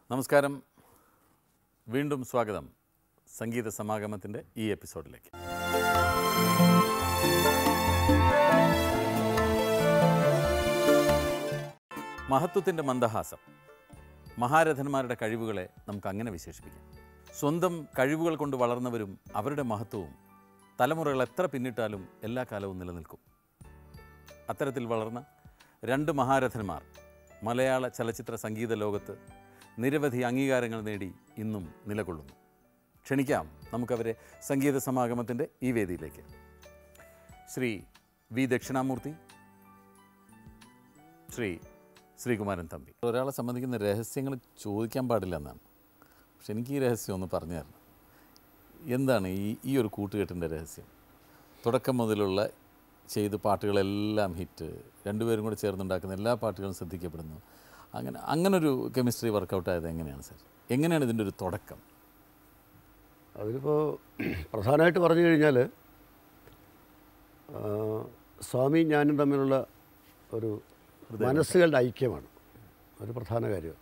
നമസ്കാരം വീണ്ടും സ്വാഗതം സംഗീത സമാഗമത്തിൻ്റെ ഈ എപ്പിസോഡിലേക്ക് മഹത്വത്തിൻ്റെ മന്ദഹാസം മഹാരഥന്മാരുടെ കഴിവുകളെ നമുക്ക് അങ്ങനെ വിശേഷിപ്പിക്കാം സ്വന്തം കഴിവുകൾ കൊണ്ട് വളർന്നവരും അവരുടെ മഹത്വവും തലമുറകൾ എത്ര പിന്നിട്ടാലും എല്ലാ കാലവും നിലനിൽക്കും അത്തരത്തിൽ വളർന്ന രണ്ട് മഹാരഥന്മാർ മലയാള ചലച്ചിത്ര സംഗീത ലോകത്ത് നിരവധി അംഗീകാരങ്ങൾ നേടി ഇന്നും നിലകൊള്ളുന്നു ക്ഷണിക്കാം നമുക്കവരെ സംഗീത സമാഗമത്തിൻ്റെ ഈ വേദിയിലേക്ക് ശ്രീ വി ദക്ഷിണാമൂർത്തി ശ്രീ ശ്രീകുമാരൻ തമ്പി ഒരാളെ സംബന്ധിക്കുന്ന രഹസ്യങ്ങൾ ചോദിക്കാൻ പാടില്ല എന്നാണ് പക്ഷെ എനിക്ക് ഈ രഹസ്യം ഒന്ന് പറഞ്ഞു തരണം എന്താണ് ഈ ഈ ഒരു കൂട്ടുകെട്ടിൻ്റെ രഹസ്യം തുടക്കം മുതലുള്ള ചെയ്ത് പാട്ടുകളെല്ലാം ഹിറ്റ് രണ്ടുപേരും കൂടെ ചേർന്നുണ്ടാക്കുന്ന എല്ലാ പാട്ടുകളും ശ്രദ്ധിക്കപ്പെടുന്നു അങ്ങനെ അങ്ങനൊരു കെമിസ്ട്രി വർക്കൗട്ട് ആയത് എങ്ങനെയാണ് സാർ എങ്ങനെയാണ് ഇതിൻ്റെ ഒരു തുടക്കം അതിലിപ്പോൾ പ്രധാനമായിട്ട് പറഞ്ഞു കഴിഞ്ഞാൽ ആ, സ്വാമി ഞാനും തമ്മിലുള്ള ഒരു മനസ്സുകളുടെ ഐക്യമാണ് ഒരു പ്രധാന കാര്യം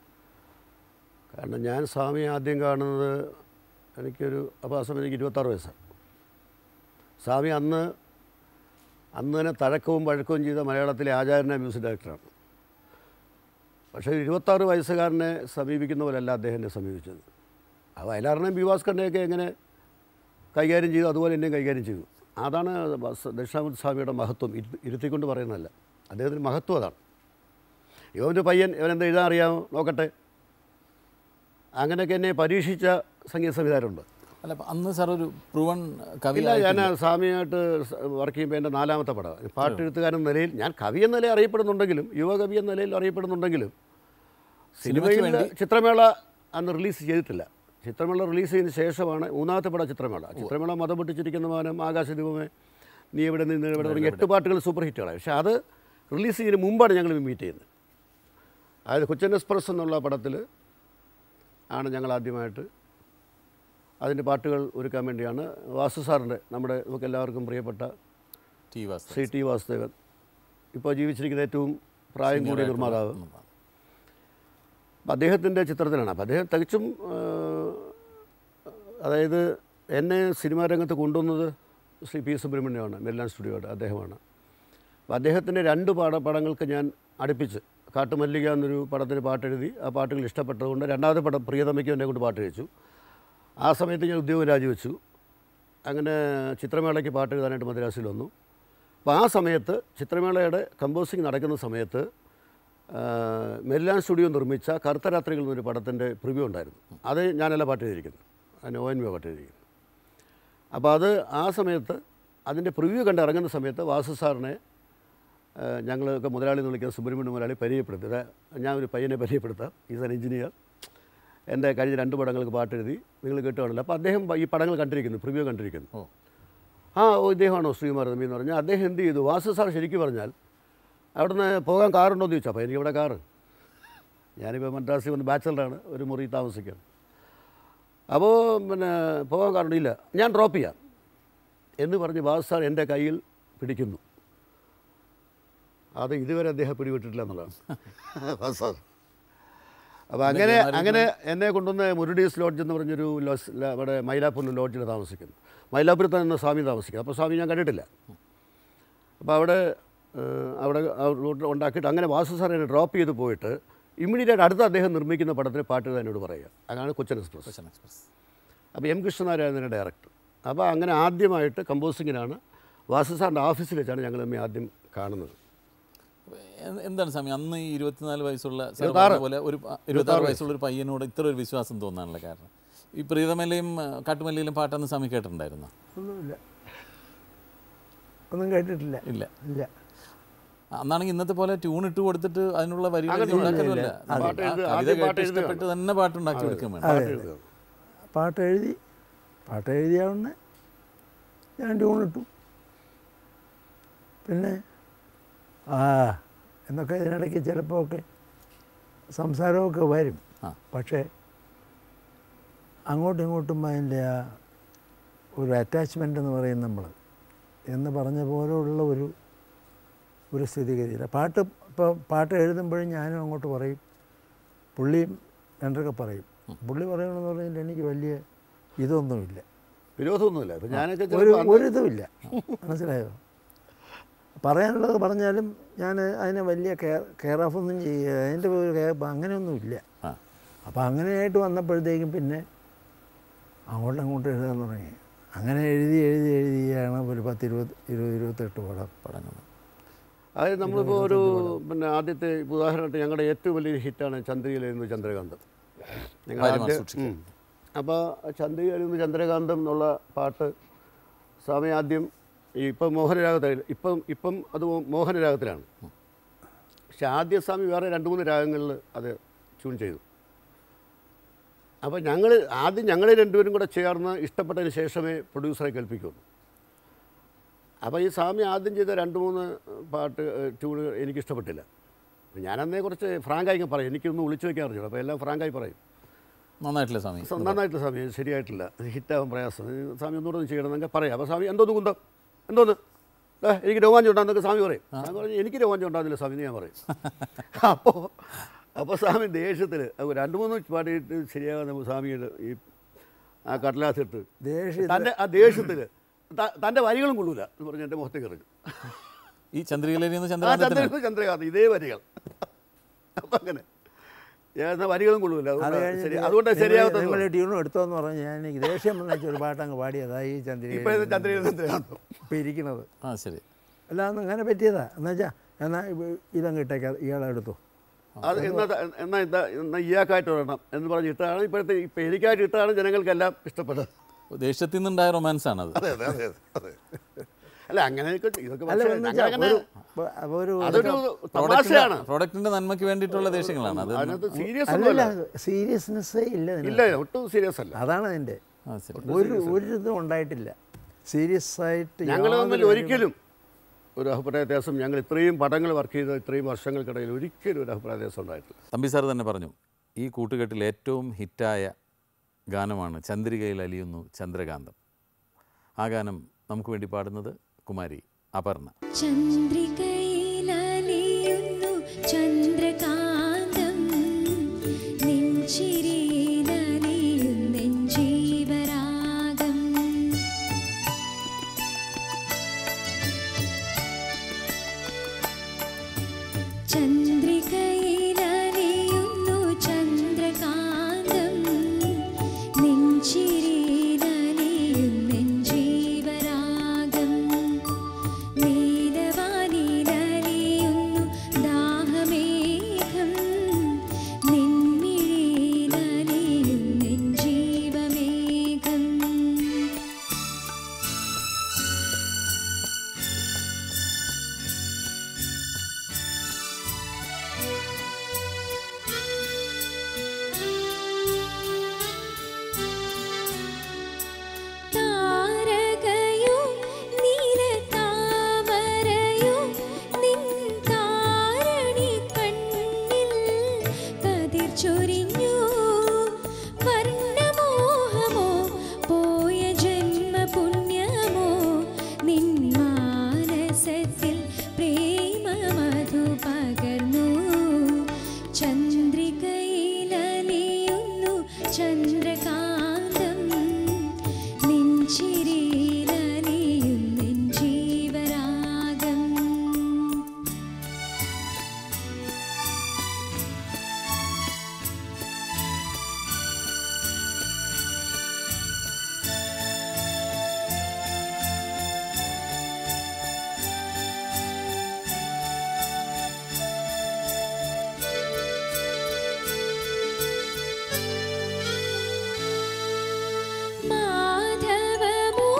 കാരണം ഞാൻ സ്വാമി ആദ്യം കാണുന്നത് എനിക്കൊരു അപ്പോൾ ആ സമയത്ത് എനിക്ക് ഇരുപത്താറ് വയസ്സാണ് സ്വാമി അന്ന് അന്ന് തന്നെ തഴക്കവും പഴക്കവും ചെയ്ത മലയാളത്തിലെ ആചാര്യന മ്യൂസിക് ഡയറക്ടറാണ് പക്ഷേ ഇരുപത്താറ് വയസ്സുകാരനെ സമീപിക്കുന്ന പോലെയല്ല അദ്ദേഹം എന്നെ സമീപിച്ചത് ആ വയലാറിനെയും ബി ഭാസ്കറിനെയൊക്കെ എങ്ങനെ കൈകാര്യം ചെയ്തു അതുപോലെ എന്നെയും കൈകാര്യം ചെയ്തു അതാണ് ബസ് ദക്ഷിണാമൂർത്തി സ്വാമിയുടെ മഹത്വം ഇരു- ഇരുത്തിക്കൊണ്ട് പറയുന്നതല്ല അദ്ദേഹത്തിന് മഹത്വം അതാണ് ഇവൻ്റെ പയ്യൻ ഇവനെന്താ എഴുതാൻ അറിയാമോ നോക്കട്ടെ അങ്ങനെയൊക്കെ എന്നെ പരീക്ഷിച്ച സംഗീത സംവിധാനമുണ്ട് അല്ല അപ്പം അന്ന് സാർ ഒരു പ്രൂവൺ കവി ഇല്ല ഞാൻ സ്വാമിയായിട്ട് വർക്ക് ചെയ്യുമ്പോൾ എൻ്റെ നാലാമത്തെ പടം പാട്ടെഴുത്തുകാരൻ എന്ന നിലയിൽ ഞാൻ കവി എന്ന നിലയിൽ അറിയപ്പെടുന്നുണ്ടെങ്കിലും യുവകവി എന്ന നിലയിൽ അറിയപ്പെടുന്നുണ്ടെങ്കിലും സിനിമയിൽ ചിത്രമേള അന്ന് റിലീസ് ചെയ്തിട്ടില്ല ചിത്രമേള റിലീസ് ചെയ്തതിന് ശേഷമാണ് മൂന്നാമത്തെ പടം ചിത്രമേള ചിത്രമേള മതം പൊട്ടിച്ചിരിക്കുന്ന മാനം ആകാശദീപമേ നീ എവിടെ നിന്ന് എവിടെ തുടങ്ങി എട്ട് പാട്ടുകൾ സൂപ്പർ ഹിറ്റുകളാണ് പക്ഷേ അത് റിലീസ് ചെയ്യുന്നതിന് മുമ്പാണ് ഞങ്ങൾ മീറ്റ് ചെയ്യുന്നത് അതായത് കൊച്ചൻ എക്സ്പ്രസ് എന്നുള്ള പടത്തിൽ ആണ് ഞങ്ങൾ ആദ്യമായിട്ട് അതിൻ്റെ പാട്ടുകൾ ഒരുക്കാൻ വേണ്ടിയാണ് വാസു സാറിൻ്റെ നമ്മുടെ നമുക്ക് എല്ലാവർക്കും പ്രിയപ്പെട്ട ടി വാസ് സി ടി വാസുദേവൻ ഇപ്പോൾ ജീവിച്ചിരിക്കുന്ന ഏറ്റവും പ്രായം കൂടിയ നിർമ്മാതാവ് അപ്പം അദ്ദേഹത്തിൻ്റെ ചിത്രത്തിലാണ് അപ്പം അദ്ദേഹം തികച്ചും ആ, അതായത് എന്നെ സിനിമാ രംഗത്ത് കൊണ്ടുവന്നത് ശ്രീ പി സുബ്രഹ്മണ്യമാണ് മെല്ലാൻ സ്റ്റുഡിയോയുടെ അദ്ദേഹമാണ് അപ്പം അദ്ദേഹത്തിൻ്റെ രണ്ട് പാട പടങ്ങൾക്ക് ഞാൻ അടുപ്പിച്ച് കാട്ടുമല്ലിക എന്നൊരു പടത്തിന് പാട്ടെഴുതി ആ പാട്ടുകൾ ഇഷ്ടപ്പെട്ടതുകൊണ്ട് രണ്ടാമത്തെ പടം പ്രിയതമയ്ക്കും എന്നെ കൊണ്ട് പാട്ട് കഴിച്ചു ആ സമയത്ത് ഞാൻ ഉദ്യോഗം രാജിവെച്ചു അങ്ങനെ ചിത്രമേളയ്ക്ക് പാട്ട് എഴുതാനായിട്ട് മദ്രാസിൽ വന്നു അപ്പോൾ ആ സമയത്ത് ചിത്രമേളയുടെ കമ്പോസിങ് നടക്കുന്ന സമയത്ത് ആ, മെല്ലാൻ സ്റ്റുഡിയോ നിർമ്മിച്ച കറുത്ത രാത്രികൾ എന്നൊരു പടത്തിൻ്റെ പ്രിവ്യൂ ഉണ്ടായിരുന്നു അത് ഞാനല്ല പാട്ട് എഴുതിയിരിക്കുന്നത് അതിന് ഒ എൻ വി പാട്ട് എഴുതിയിരിക്കുന്നത് അപ്പോൾ അത് ആ സമയത്ത് അതിൻ്റെ പ്രിവ്യൂ കണ്ട് ഇറങ്ങുന്ന സമയത്ത് വാസു സാറിനെ ആ, ഞങ്ങളൊക്കെ മുതലാളി എന്ന് വിളിക്കുന്ന സുബ്രഹ്മണ്യ മുതലാളി പരിചയപ്പെടുത്തി ദാ ഞാൻ ഒരു പയ്യനെ പരിചയപ്പെടുത്താം ഈസ് ആൻ എഞ്ചിനീയർ എൻ്റെ കഴിഞ്ഞ രണ്ട് പടങ്ങൾക്ക് പാട്ടെഴുതി നിങ്ങൾ കേട്ടുകാണല്ലോ അപ്പോൾ അദ്ദേഹം ഈ പടങ്ങൾ കണ്ടിരിക്കുന്നു പ്രിവ്യൂ കണ്ടിരിക്കുന്നു ഓ ആ ഓ ഇദ്ദേഹമാണോ ശ്രീകുമാർ തമ്പി എന്ന് പറഞ്ഞാൽ അദ്ദേഹം എന്ത് ചെയ്തു വാസു സാർ ശരിക്കും പറഞ്ഞാൽ അവിടുന്ന് പോകാൻ കാറുണ്ടോ എന്ന് ചോദിച്ചു അപ്പോൾ എനിക്കിവിടെ കാറ് ഞാനിപ്പോൾ മദ്രാസിൽ വന്ന് ബാച്ചലറാണ് ഒരു മുറി താമസിക്കുകയാണ് അപ്പോൾ പിന്നെ പോകാൻ കാറുണ്ടോ ഇല്ല ഞാൻ ഡ്രോപ്പ് ചെയ്യാം എന്ന് പറഞ്ഞ് വാസു സാർ എൻ്റെ കയ്യിൽ പിടിക്കുന്നു അത് ഇതുവരെ അദ്ദേഹം പിടിവിട്ടിട്ടില്ല എന്നുള്ളതാണ് വാസു സാർ അപ്പോൾ അങ്ങനെ അങ്ങനെ എന്നെ കൊണ്ടുവന്ന് മുരുഡീസ് ലോഡ്ജ് എന്ന് പറഞ്ഞൊരു ലോസ് ല- അവിടെ മൈലാപ്പൂരിൽ ലോഡ്ജിൽ താമസിക്കുന്നു മൈലാപ്പൂരിൽ തന്നെ സ്വാമി താമസിക്കുന്നത് അപ്പോൾ സ്വാമി ഞാൻ കണ്ടിട്ടില്ല അപ്പോൾ അവിടെ ഏഹ്, അവിടെ ആ റൂട്ടിൽ ഉണ്ടാക്കിയിട്ട് അങ്ങനെ വാസു സാർ എന്നെ ഡ്രോപ്പ് ചെയ്ത് പോയിട്ട് ഇമ്മീഡിയറ്റ് അടുത്ത അദ്ദേഹം നിർമ്മിക്കുന്ന പടത്തിന് പാട്ട് എഴുതാൻ എന്നോട് പറയുക അതാണ് കൊച്ചൻ എക്സ്പ്രസ് കൊച്ചൻ എക്സ്പ്രസ് അപ്പോൾ എം കൃഷ്ണനാരായണ അതിൻ്റെ ഡയറക്ടർ അപ്പോൾ അങ്ങനെ ആദ്യമായിട്ട് കമ്പോസിങ്ങിനാണ് വാസു സാറിൻ്റെ ഓഫീസിൽ വെച്ചാണ് ഞങ്ങൾ തമ്മിൽ ആദ്യം കാണുന്നത് എ- എന്താണ് സ്വാമി അന്ന് ഈ ഇരുപത്തിനാല് വയസ്സുള്ള സാർ ഇരുപത്താറ്. പറഞ്ഞ പോലെ ഒരു പ- ഇരുപത്താറ് വയസ്സുള്ള ഒരു പയ്യനോട് ഇത്ര ഒരു വിശ്വാസം തോന്നാനുള്ള കാരണം ഈ പ്രീതമല്ലയും ആ, കാട്ടുമല്ലയിലും പാട്ടന്ന് സ്വാമി കേട്ടിട്ടുണ്ടായിരുന്നു ഒന്നുമില്ല ഒന്നും കേട്ടിട്ടില്ല ഇല്ല ഇല്ല അന്നാണെങ്കിൽ ഇന്നത്തെ പോലെ ട്യൂൺ ഇട്ട് കൊടുത്തിട്ട് അതിനുള്ള വരികൾ എഴുതി ഉണ്ടാക്കലുമല്ല നമ്മൾ പാട്ട് ആ എഴുതുക, കവിത ആദ്യം പാട്ട് കേട്ട് എഴുതുകയാണ്. ഇഷ്ടപ്പെട്ട് തന്നെ പാട്ടുണ്ടാക്കി എടുക്കാൻ വേണം പാട്ട് എഴുതുക പാട്ട് എഴുതി പാട്ട് എഴുതിയാവുന്ന ഞാൻ ട്യൂണിട്ടു പിന്നെ ആ എന്നൊക്കെ ഇതിനിടയ്ക്ക് ചിലപ്പോൾ ഒക്കെ സംസാരമൊക്കെ വരും ആ. പക്ഷേ അങ്ങോട്ടും ഇങ്ങോട്ടും അതിൻ്റെ ആ ഒരു അറ്റാച്ച്മെൻ്റ് എന്ന് പറയും നമ്മൾ എന്ന് പറഞ്ഞ പോലെയുള്ള ഒരു ഒരു സ്ഥിതിഗതിയില്ല പാട്ട് ഇപ്പോൾ പാട്ട് എഴുതുമ്പോഴും ഞാനും അങ്ങോട്ട് പറയും പുള്ളിയും രണ്ടൊക്കെ പറയും പുള്ളി പറയണമെന്ന് പറഞ്ഞാൽ എനിക്ക് വലിയ ഇതൊന്നുമില്ല വിരോധമൊന്നുമില്ല ഇപ്പം ഞാനൊക്കെ ഒരു ചിലപ്പോൾ അന്ന് ഒരിതുമില്ല മനസ്സിലായോ പറയാനുള്ളത് പറഞ്ഞാലും ഞാൻ അതിനെ വലിയ കെയർ കെയർ ഓഫ് ഒന്നും ചെയ്യുക അതിൻ്റെ ഒരു കെയർ അങ്ങനെയൊന്നുമില്ല ആ അപ്പോൾ അങ്ങനെയായിട്ട് വന്നപ്പോഴത്തേക്കും പിന്നെ അങ്ങോട്ടും അങ്ങോട്ടും എഴുതാൻ തുടങ്ങി അങ്ങനെ എഴുതി എഴുതി എഴുതിയാണ് ഒരു പത്ത് ഇരുപത് ഇരുപത് ഇരുപത്തെട്ട് പടം പടങ്ങൾ അതായത് നമ്മളിപ്പോൾ ഒരു പിന്നെ ആദ്യത്തെ ഇപ്പൊ ഉദാഹരണമായിട്ട് ഞങ്ങളുടെ ഏറ്റവും വലിയൊരു ഹിറ്റാണ് ചന്ദ്രികയിലായിരുന്നു ചന്ദ്രകാന്തം ഞങ്ങൾ ഭാര്യമാർ ആദ്യം സൂക്ഷിക്കുക. അപ്പോൾ ചന്ദ്രികയിലായിരുന്നു ചന്ദ്രകാന്തം എന്നുള്ള പാട്ട് സ്വാമി ആദ്യം ഈ ഇപ്പം മോഹനരാഗത്തിൽ ഇപ്പം ഇപ്പം അത് മോഹനരാഗത്തിലാണ് പക്ഷെ ആദ്യ സ്വാമി വേറെ രണ്ട് മൂന്ന് രാഗങ്ങളിൽ അത് ട്യൂൺ ചെയ്തു അപ്പോൾ ഞങ്ങൾ ആദ്യം ഞങ്ങൾ രണ്ടുപേരും കൂടെ ചേർന്ന് ഇഷ്ടപ്പെട്ടതിന് ശേഷമേ പ്രൊഡ്യൂസറെ കേൾപ്പിക്കുള്ളൂ അപ്പോൾ ഈ സ്വാമി ആദ്യം ചെയ്ത രണ്ട് മൂന്ന് പാട്ട് ട്യൂണ് എനിക്ക് ഇഷ്ടപ്പെട്ടില്ല ഞാനന്നേ കുറച്ച് ഫ്രാങ്കായി പറയും എനിക്കൊന്നും ഒളിച്ചു വയ്ക്കാൻ അറിഞ്ഞു അപ്പോൾ എല്ലാം ഫ്രാങ്കായി പറയും നന്നായിട്ടില്ല സ്വാമി സ- നന്നായിട്ട് സ്വാമി ഇത് ശരിയായിട്ടില്ല ഇത് ഹിറ്റാവാൻ പ്രയാസം ഇത് സ്വാമി ഒന്നുകൂടെ ഒന്ന് ചെയ്യണം എന്നൊക്കെ പറയാം അപ്പോൾ സ്വാമി എന്തോന്ന് കുന്തം എന്തോന്ന് ദാ, എനിക്ക് രോമാഞ്ചം ഉണ്ടാകുന്നൊക്കെ സ്വാമി പറയും സ്വാമി പറഞ്ഞു എനിക്ക് രോമാഞ്ചം ഉണ്ടാകുന്നില്ല സ്വാമി എന്ന് ഞാൻ പറയും അപ്പോൾ അപ്പോൾ സ്വാമി ദേഷ്യത്തിൽ രണ്ട് മൂന്ന് പാടിയിട്ട് ശരിയാകാൻ സ്വാമിയുടെ ഈ ആ കടലാസിട്ട് ദേഷ്യം തൻ്റെ ആ ദേഷ്യത്തിൽ തൻ്റെ വരികളും കൊള്ളൂല എന്ന് പറഞ്ഞ് എൻ്റെ മുഖത്തേക്ക് ഇറങ്ങും ഈ ചന്ദ്രികയിലിരുന്ന് ആ ചന്ദ്രകാന്തത്തിന് ചന്ദ്രകാന്ത് ചന്ദ്രകാന്ത് ഇതേ വരികൾ അപ്പം അങ്ങനെ ഞാൻ എന്നാ വരികളും കൊള്ളൂല അത് അതുകൊണ്ട് കഴിഞ്ഞ് ശരി അതുകൊണ്ട് ശരിയാകത്തത് നിങ്ങൾ ട്യൂണും എടുത്തോന്ന് പറഞ്ഞ് ഞാൻ എനിക്ക് ദേഷ്യം വന്നേച്ച ഒരു പാട്ടങ്ങ് പാടിയതായി ഈ ചന്ദ്രിക ഇപ്പം ഇത് ചന്ദ്രകാന്ത് ചന്ദ്രകാന്തം ഇപ്പം ഇരിക്കുന്നത് ആ ശരി അല്ല അന്ന് അങ്ങനെ പറ്റിയതാ എന്നുവെച്ചാൽ എന്നാൽ ഇതങ്ങ് ഇട്ടേക്കാം ഇയാളെ എടുത്തു അത് എന്നാ എന്നാ ഇതാ എന്നാ ഇയാൾക്കായിട്ട് വരണം എന്ന് പറഞ്ഞ് ഇട്ടാണ് ഇപ്പോഴത്തെ ഇപ്പം എനിക്കായിട്ട് ഇട്ടാണ് ജനങ്ങൾക്കെല്ലാം ഇഷ്ടപ്പെട്ടത് ദേഷ്യത്തിൽ നിന്നുണ്ടായ റൊമാൻസ് ആണത് അതെ അതെ അതെ അതെ അല്ല അങ്ങനെയൊക്കെ ഇതൊക്കെ അല്ല പക്ഷേ എന്ന് ഞങ്ങൾ വെച്ചാൽ അങ്ങനെ ഒരു ഒരു അതൊരു തമാശയാണ് പ്രോഡക്റ്റിന്റെ നന്മയ്ക്ക് വേണ്ടിയിട്ടുള്ള ദേഷ്യങ്ങളാണ് അത് അതിനകത്ത് സീരിയസ് അല്ലല്ല ഒന്നുമല്ല സീരിയസ്നെസ്സേ ഇല്ല ഇതിനകത്ത്. ഇല്ല ഒട്ടും സീരിയസ് അല്ല അതാണ് അതിൻ്റെ ആ ശരി ഒരു ഒരു ഇതും ഉണ്ടായിട്ടില്ല സീരിയസ് ആയിട്ട് ഞങ്ങൾ യാതൊരു തമ്മിൽ കാര്യം- ഒരിക്കലും ഒരു അഭിപ്രായ വ്യത്യാസം ഞങ്ങൾ ഇത്രയും പടങ്ങൾ വർക്ക് ചെയ്ത ഇത്രയും വർഷങ്ങൾക്കിടയിൽ ഒരിക്കലും ഒരു അഭിപ്രായ വ്യത്യാസം ഉണ്ടായിട്ടില്ല തമ്പി സാർ തന്നെ പറഞ്ഞു ഈ കൂട്ടുകെട്ടിൽ ഏറ്റവും ഹിറ്റായ ഗാനമാണ് ചന്ദ്രികയിൽ അലിയുന്നു ചന്ദ്രകാന്തം ആ ഗാനം നമുക്ക് വേണ്ടി പാടുന്നത് കുമാരി അപർണ ചന്ദ്രികയിലലിയുന്നു ചന്ദ്രകാന്തം നെഞ്ചിരിയിലലിയുന്നെൻ ജീവരാഗം ചന്ദ്രികയിലലിയുന്നു ചന്ദ്രകാന്തം നെഞ്ചിരിയിലലിയുന്നെൻ ജീവരാഗം നീലവാനിലലിയുന്നു ദാഹമേഘം നിൻമിഴിയിലലിയുന്നെൻ ജീവമേഘം താരകയോ നീലതാമരയോ നിൻ താരണി കണ്ണിൽ കതിർ ചൊരിഞ്ഞു വർണ്ണമോഹമോ പോയ ജന്മപുണ്യമോ നിൻ മാനസത്തിൽ പ്രേമമധു പകർന്നു ചന്ദ്രികയിലലിയുന്നു ചന്ദ്രകാന്തം നെഞ്ചിരിയിലലിയുന്നെൻ ജീവരാഗം മാധവമോ